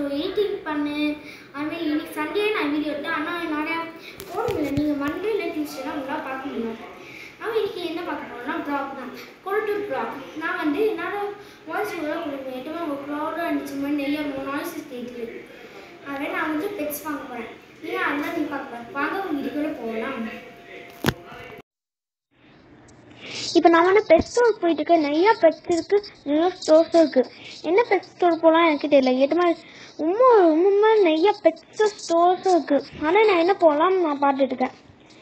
editing பண்ணு அதுமாதிரி இன்னைக்கு சண்டே நான் வீடியோ எடுத்தேன் ஆனால் நிறையா போட முடியல நீங்கள் மண்டே இல்லை டியூஸ்டேலாம் உங்களால் பார்க்க முடியும் நம்ம இன்னைக்கு என்ன பார்க்க போறோம்னா ப்ளாக் தான் கொரட்டூர் ப்ளாக் நான் வந்து என்னோட வாய்ஸ் கூட உங்களுக்கு எட்டுமே உங்கள் க்ளௌடாக இருந்துச்சு மாதிரி நிறைய நாய்ஸஸ் கேட்குது அதே நான் வந்து பெட்ஸ் வாங்க போகிறேன் நீங்கள் அதெல்லாம் நீங்கள் பார்க்க போகிறேன் வாங்க உங்கள் வீட்டுக்குள்ளே போகலாம் இப்போ நான் வந்து பெட் ஸ்டோர் போயிட்டு இருக்கேன் நிறையா பெட்ஸ் இருக்கு நிறைய ஸ்டோர்ஸும் இருக்கு என்ன பெட் ஸ்டோர் போகலாம் எனக்கு தெரியல எதுமா ரொம்ப ரொம்ப நிறைய பெட்ஸ் ஸ்டோர்ஸும் இருக்கு ஆனால் நான் என்ன போகலாம் நான் பார்த்துட்டு இருக்கேன்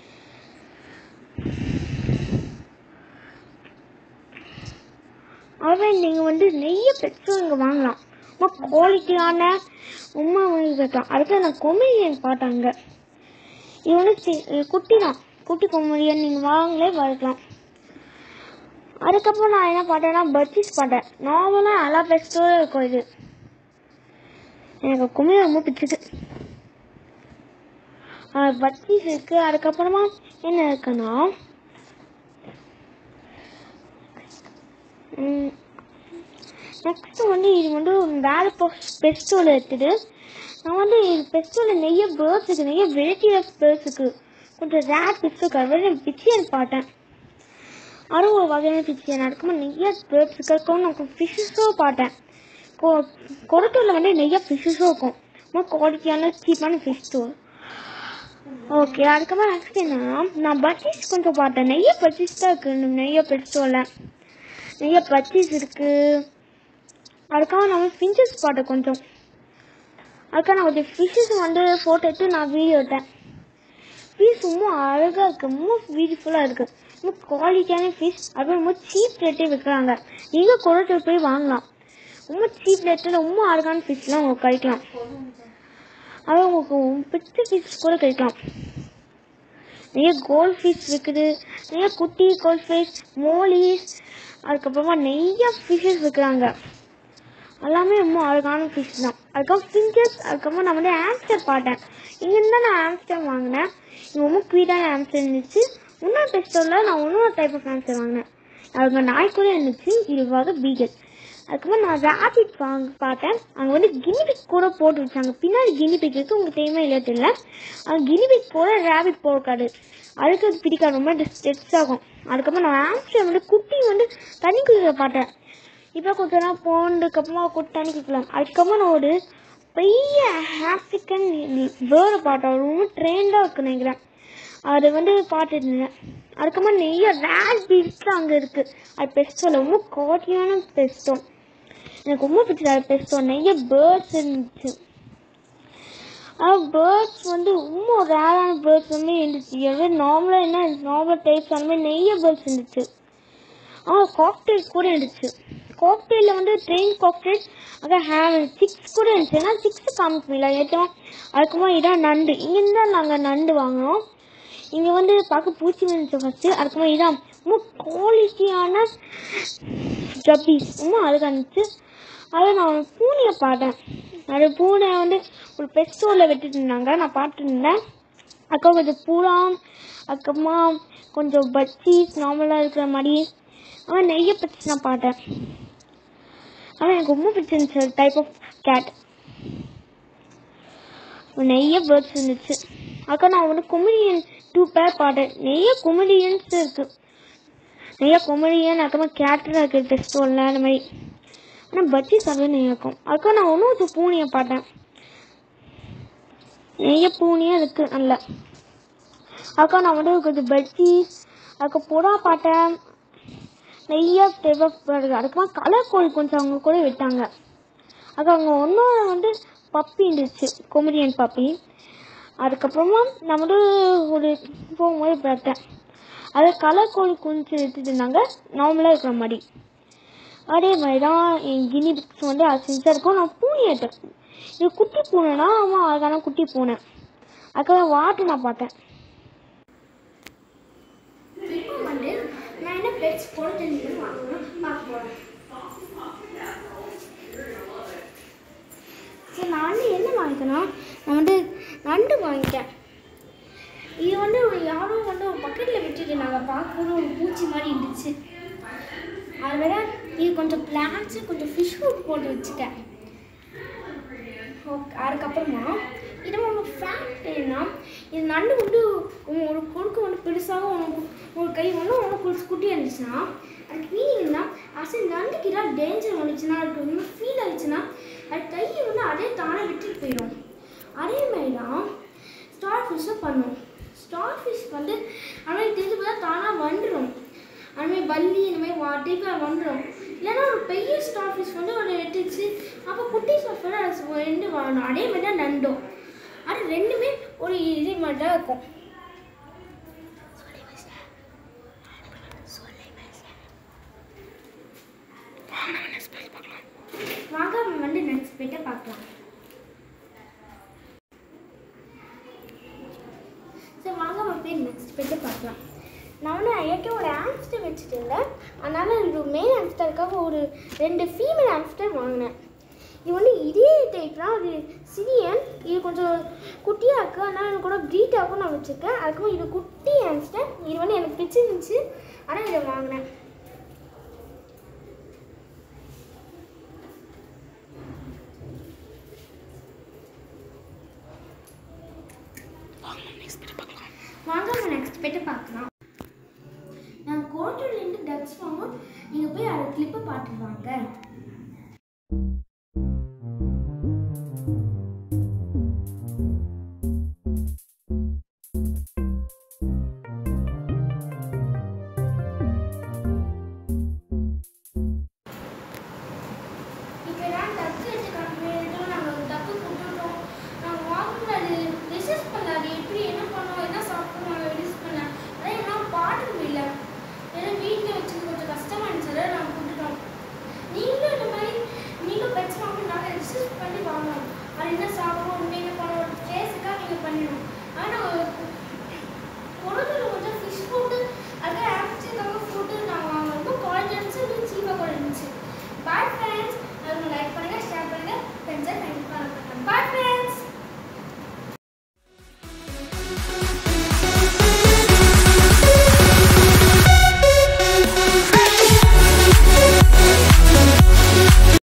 அவன் நீங்கள் வந்து நிறைய பெட்ஸும் இங்கே வாங்கலாம் ரொம்ப குவாலிட்டியான உண்மை வாங்கி வைக்கலாம் அடுத்து நான் கொமிடியன் பார்த்தாங்க இது வந்து சி- இது குட்டி தான் குட்டி கொமிடியன் நீங்கள் வாங்களே வளர்க்கலாம் அதுக்கப்புறம் நான் என்ன பார்த்தேன்னா பர்ச்சீஸ் பார்த்தேன் நார்மலாக எல்லா பெஸ்ட்டோட இருக்கும் இது எனக்கு கும்மி ரொம்ப பிடிச்சது பர்ச்சீஸ் இருக்கு அதுக்கப்புறமா என்ன இருக்குன்னா நெக்ஸ்ட் வந்து இது வந்து வேற பெஸ்டோல எடுத்துட்டு நான் வந்து இது பெஸ்டோல நிறைய பேர்ட்ஸ் இருக்கு நிறைய வெரைட்டி ஆஃப் பேர்ட்ஸ் இருக்கு கொஞ்சம் ரேர் பிக்ஸ் இருக்கு அது பிச்சியன் பார்த்தேன் அதுவும் ஒரு வகையான பிச்சியன் அதுக்கப்புறம் நிறைய பேர்ட்ஸ் இருக்கும் நான் ஃபிஷ்ஷஸும் பார்த்தேன் கொ- கொரட்டூரில் வந்து நிறைய ஃபிஷ்ஷஸும் இருக்கும் ரொம்ப குவாலிட்டியான சீப்பான ஃபிஷ் ஸ்டோர் ஓகே அதுக்கப்புறம் நெக்ஸ்ட் என்னன்னா நான் பர்ச்சீஸ் கொஞ்சம் பார்த்தேன் நிறைய பர்ச்சீஸ் தான் இருக்கு நிறைய பெட் ஸ்டோரில் நிறைய பர்ச்சீஸ் இருக்கு அதுக்காக நான் வந்து ஃபின்ச்சஸ் பார்த்தேன் கொஞ்சம் அதுக்காக நான் கொஞ்சம் ஃபிஷ்ஷஸ் வந்து ஃபோட்டோ எடுத்து நான் வீடியோ எடுத்தேன் ஃபிஷ் ரொம்ப அழகாக இருக்கு ரொம்ப பியூட்டிஃபுல்லாக இருக்கு ரொம்ப குவாலிட்டியான ஃபிஷ் அதுவும் ரொம்ப சீப் ரேட்டே விற்கிறாங்க நீங்கள் கொரட்டூர் போய் வாங்கலாம் ரொம்ப சீப் ரேட்டில் ரொம்ப அழகான ஃபிஷ்லாம் உங்களுக்கு கிடைக்கலாம் அது உங்களுக்கு பிடிச்ச ஃபிஷ் கூட கிடைக்கலாம் நிறைய கோல்ட் ஃபிஷ் இருக்குது நிறைய குட்டி கோல்ட் ஃபிஷ் மோலிஸ் அதுக்கப்புறமா நிறைய ஃபிஷ்ஷஸ் விற்கிறாங்க எல்லாமே ரொம்ப அழகான ஃபிஷ் தான் அதுக்கப்புறம் ஃபிஞ்சஸ் அதுக்கப்புறம் நான் வந்து ஆம்ஸ்டர் பார்த்தேன் இங்கேருந்து தான் நான் ஆம்ஸ்டர் வாங்கினேன் இங்கே ரொம்ப க்வீட்டான ஆம்ஸ்டர் இருந்துச்சு இன்னொரு டெஸ்டரில் நான் இன்னொரு டைப் ஆஃப் ஆம்ஸ்டர் வாங்கினேன் அதுக்கு நாய் கூட இருந்துச்சு இது வந்து பீகல் அதுக்கப்புறம் நான் ரேபிட் வாங்க பார்த்தேன் அங்கே வந்து கினிபிக் கூட போட்டு வச்சாங்க பின்னாடி கினிபிக் இருக்கு உங்களுக்கு தெரியுமா இல்லையா தெரியல அது கினிபிக் கூட ரேபிட் போகாது அதுக்கு அது பிடிக்காது ரொம்ப ஸ்ட்ரெஸ் ஆகும் அதுக்கப்புறம் நான் ஆம்ஸ்டர் வந்து குட்டி வந்து தண்ணி குடிக்க பார்த்தேன் இப்போ கொஞ்ச நேரம் போனதுக்கப்புறமா குட்டி தண்ணி குடிக்கலாம் அதுக்கப்புறம் நான் ஒரு பெரிய ஆஃப்ரிக்கன் பேர்டு பார்த்தேன் ரொம்ப ட்ரெயின்டாக இருக்கு நினைக்கிறேன் அது வந்து பார்த்துட்டு இருந்தேன் அதுக்கப்புறம் நிறைய ரேர் பீட்ஸ் அங்கே இருக்குது அது பெஸ்ட்டோவில் ரொம்ப குவாலிட்டியான பெஸ்ட்டோ எனக்கு ரொம்ப பிடிச்சது அது பெஸ்ட்டோ நிறைய பேர்ட்ஸ் இருந்துச்சு பேர்ட்ஸ் வந்து ரொம்ப ரேரான பேர்ட்ஸ் வந்து இருந்துச்சு எதாவது நார்மலாக என்ன நார்மல் டைப்ஸ் அந்த மாதிரி நிறைய பேர்ட்ஸ் இருந்துச்சு ஆ காக்டெயில் கூட இருந்துச்சு காக்டெயிலில் வந்து ட்ரெயின் காக்டெயில் அதான் ஹேம் சிக்ஸ் கூட இருந்துச்சு ஏன்னா சிக்ஸ் காமிக்கல ஏற்றோம் அதுக்கப்புறம் இதான் நண்டு இங்கேருந்து தான் நாங்கள் நண்டு வாங்கினோம் இங்கே வந்து பார்க்க பூச்சி இருந்துச்சு ஃபஸ்ட்டு அதுக்கப்புறம் இதான் ரொம்ப குவாலிட்டியான ஜப்பீஸ் ரொம்ப அழகாக இருந்துச்சு அதை நான் பூனையை பார்த்தேன் அது பூனை வந்து ஒரு பெட் ஸ்டோரில் வெட்டிட்டு இருந்தாங்க நான் பார்த்துட்டு இருந்தேன் அதுக்கப்புறம் கொஞ்சம் பூரா அதுக்கப்புறமா கொஞ்சம் பச்சீஸ் நார்மலாக இருக்கிற மாதிரி அவன் நிறைய பெட்ஸ் நான் பார்த்தேன் ஆனால் எனக்கு ரொம்ப பிடிச்சிருந்துச்சு டைப் ஆஃப் கேட் நிறைய பேர்ட்ஸ் இருந்துச்சு அக்கா நான் வந்து கொமெடியன் டூ பேர் பார்த்தேன் நிறைய கொமெடியன்ஸ் இருக்கு நிறைய கொமெடியன் அப்புறமா கேரக்டர் இருக்கு டெஸ்டோலில் அந்த மாதிரி ஆனால் பட்ஜெட் அதுவே நிறைய இருக்கும் அக்கா நான் ஒன்றும் ஒரு பூனையை பார்த்தேன் நிறைய பூனையும் இருக்கு நல்ல அக்கா நான் வந்து கொஞ்சம் பட்ஜீஸ் அதுக்கு புறா பார்த்தேன் நிறைய டைப் ஆஃப் இருக்கு அதுக்கப்புறம் கலர் கோழி கொஞ்சம் அவங்க கூட விட்டாங்க அக்கா அவங்க ஒன்றும் வந்து பப்பி இருந்துச்சு கொமெடியன் பப்பி அதுக்கப்புறமா நான் வந்து ஒரு போகும்போது பார்த்தேன் அது கலர் கோழி குஞ்சு எடுத்துட்டு இருந்தாங்க நார்மலாக இருக்கிற மாதிரி அதே மாதிரி தான் என் கினி பிக்ஸ் வந்து அது செஞ்சாக இருக்கும் நான் பூனை எடுத்தேன் இது குட்டி பூனைனா அவன் அழகான குட்டி பூனை அதுக்கப்புறம் வாட்டு நான் பார்த்தேன் இப்போ வந்து நான் என்ன பெட்ஸ் போட தெரிஞ்சு வாங்கணும் பார்க்க போகிறேன் சரி நான் வந்து என்ன வாங்கிக்கேன்னா நான் வந்து நண்டு வாங்கிட்டேன் இது வந்து ஒரு யாரோ வந்து ஒரு பக்கெட்டில் விட்டுட்டு நாங்கள் பார்க்கும்போது ஒரு பூச்சி மாதிரி இருந்துச்சு அதை விட இது கொஞ்சம் பிளான்ட்ஸு கொஞ்சம் ஃபிஷ் ஃபுட் போட்டு வச்சுட்டேன் ஓக்- அதுக்கப்புறமா இது ஒரு ஃபேக்ட் என்ன இது நண்டு வந்து உம் ஒரு கொடுக்கு வந்து பெருசாகவும் உனக்கு ஒரு கை வந்து உனக்கு ஒரு குட்டியாக இருந்துச்சுன்னா அதுக்கு மீனிங்னா அசை நண்டுக்கு ஏதாவது டேஞ்சர் வந்துச்சுன்னா அதுக்கு வந்து ஃபீல் ஆயிடுச்சுன்னா அது கையை வந்து அதே தானே விட்டுட்டு போயிடும் அதே மாதிரி தான் ஸ்டார் ஃபிஷ்ஷும் பண்ணும் ஸ்டார் ஃபிஷ் வந்து அதுமாதிரி தெரிஞ்சு பார்த்தா தானாக வந்துடும் அதுமாதிரி பல்லி இந்த மாதிரி வாட்டிக்கு வந்துடும் இல்லைன்னா ஒரு பெரிய ஸ்டார் ஃபிஷ் வந்து ஒன்று எடுத்துச்சு அப்போ குட்டி ஸ்டார் ஃபிஷ் ரெண்டு வரணும் அதே மாதிரி தான் நண்டும் அது ரெண்டுமே ஒரு இது மாதிரி தான் இருக்கும் வாங்க நம்ம வந்து நெக்ஸ்ட் போயிட்டு பார்க்கலாம் சரி வாங்க நம்ம போய் நெக்ஸ்ட் போயிட்டு பார்க்கலாம் நான் வந்து ஏற்கனவே ஒரு ஆம்ஸ்டர் வச்சுட்டு இருந்தேன் அதனால் ஒரு மெயின் ஆம்ஸ்டருக்காக ஒரு ரெண்டு ஃபீமேல் ஆம்ஸ்டர் வாங்கினேன் இது வந்து இதே டைப் தான் அது சிரியன் இது கொஞ்சம் குட்டியாக இருக்குது ஆனால் எனக்கு கூட ப்ரீட்டாகவும் நான் வச்சுருக்கேன் அதுக்கப்புறம் இது குட்டி ஆம்ஸ்டர் இது வந்து எனக்கு பிடிச்சிருந்துச்சு ஆனால் இதை வாங்கினேன் வாங்க நம்ம நெக்ஸ்ட் போயிட்டு பார்க்கலாம் நான் கோட்டூர்லேருந்து டக்ஸ் வாங்க நீங்கள் போய் அதை கிளிப்பை பார்த்துட்டு வாங்க